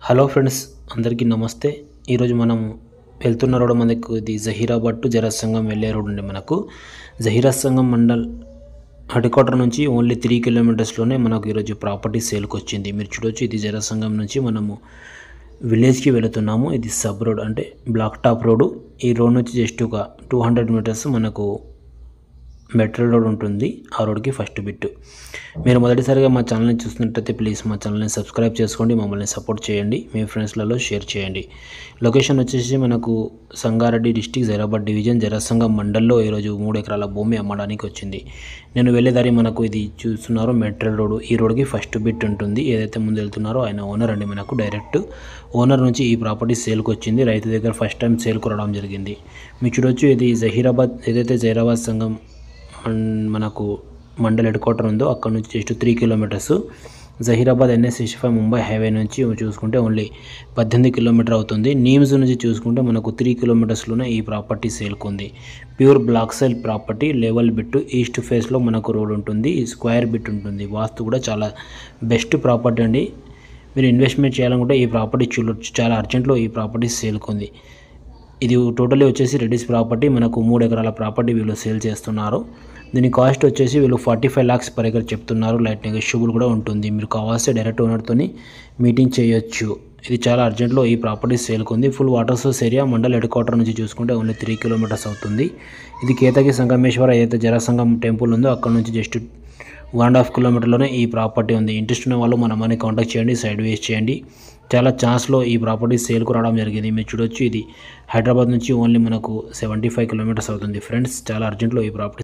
hello friends అందరికీ నమస్తే ఈరోజు మనం వెళ్తున్న రోడ్ మనకు ఇది జహీరాబాద్ టు జరసంగం వెళ్ళే రోడ్ ఉంది మనకు జహీరాసంగం మండల్ హెడ్ క్వార్టర్ నుంచి ఓన్లీ త్రీ కిలోమీటర్స్లోనే మనకు ఈరోజు ప్రాపర్టీ సేల్కి వచ్చింది మీరు చూడొచ్చు ఇది జరసంగం నుంచి మనము విలేజ్కి వెళుతున్నాము ఇది సబ్ రోడ్ అంటే బ్లాక్ టాప్ రోడ్ ఈ రోడ్ నుంచి జస్ట్ ఒక టూ హండ్రెడ్ మీటర్స్ మనకు మెట్రో రోడ్ ఉంటుంది ఆ రోడ్కి ఫస్ట్ బిట్ మీరు మొదటిసారిగా మా ఛానల్ని చూస్తున్నట్టయితే ప్లీజ్ మా ఛానల్ని సబ్స్క్రైబ్ చేసుకోండి మమ్మల్ని సపోర్ట్ చేయండి మీ ఫ్రెండ్స్లలో షేర్ చేయండి లొకేషన్ వచ్చేసి మనకు సంగారెడ్డి డిస్టిక్ జైరాబాద్ డివిజన్ జరసంగం మండల్లో ఈరోజు మూడు ఎకరాల భూమి అమ్మడానికి వచ్చింది నేను వెళ్ళేదారి మనకు ఇది చూస్తున్నారు మెట్రో రోడ్ ఈ రోడ్కి ఫస్ట్ బిట్ ఉంటుంది ఏదైతే ముందు వెళ్తున్నారో ఆయన ఓనర్ అండి మనకు డైరెక్ట్ ఓనర్ నుంచి ఈ ప్రాపర్టీ సేల్కి వచ్చింది రైతు దగ్గర ఫస్ట్ టైం సేల్కి రావడం జరిగింది మీరు చూడొచ్చు ఇది జహీరాబాద్ ఏదైతే జైరాబాద్ సంఘం మన్- మనకు మండల్ హెడ్ క్వార్టర్ ఉందో అక్కడ నుంచి just three kilometres Zaheerabad NS sixty five Mumbai highway నుంచి చూసుకుంటే ఓన్లీ పద్దెనిమిది కిలోమీటర్ అవుతుంది నీమ్స్ నుంచి చూసుకుంటే మనకు త్రీ కిలోమీటర్స్లోనే ఈ ప్రాపర్టీ సేల్కుంది pure black soil property level bit east ఫేస్లో మనకు రోడ్ ఉంటుంది స్క్వేర్ బిట్ ఉంటుంది వాస్తు కూడా చాలా బెస్ట్ ప్రాపర్టీ అండి మీరు ఇన్వెస్ట్మెంట్ చేయాలనుకుంటే ఈ ప్రాపర్టీ చూడొచ్చు చాలా అర్జెంట్లో ఈ ప్రాపర్టీ సేల్కుంది ఇది టోటలీ వచ్చేసి రెడ్డిస్ ప్రాపర్టీ మనకు మూడు ఎకరాల ప్రాపర్టీ వీళ్ళు సేల్ చేస్తున్నారు దీని కాస్ట్ వచ్చేసి వీళ్ళు forty five lakhs per acre చెప్తున్నారు లైట్ నెగోషియబుల్ కూడా ఉంటుంది మీరు కావాల్సి డైరెక్ట్ ఓనర్తోని మీటింగ్ చేయొచ్చు ఇది చాలా అర్జెంట్లో ఈ ప్రాపర్టీ సేల్కి ఉంది full water source area mandal head quarter నుంచి చూసుకుంటే ఓన్లీ త్రీ కిలోమీటర్స్ అవుతుంది ఇది కేతకి సంగమేశ్వర ఏదైతే జరసంగం టెంపుల్ ఉందో అక్కడ నుంచి జస్ట్ వన్ అండ్ హాఫ్ కిలోమీటర్లోనే ఈ ప్రాపర్టీ ఉంది ఇంట్రెస్ట్ ఉన్న వాళ్ళు మన మనీ కాంటాక్ట్ చేయండి సైడ్ వేస్ చేయండి చాలా ఛాన్స్లో ఈ ప్రాపర్టీ సేల్కు రావడం జరిగింది మీరు చూడొచ్చు ఇది హైదరాబాద్ నుంచి ఓన్లీ మనకు సెవెంటీ ఫైవ్ కిలోమీటర్స్ అవుతుంది ఫ్రెండ్స్ చాలా అర్జెంట్లో ఈ ప్రాపర్టీ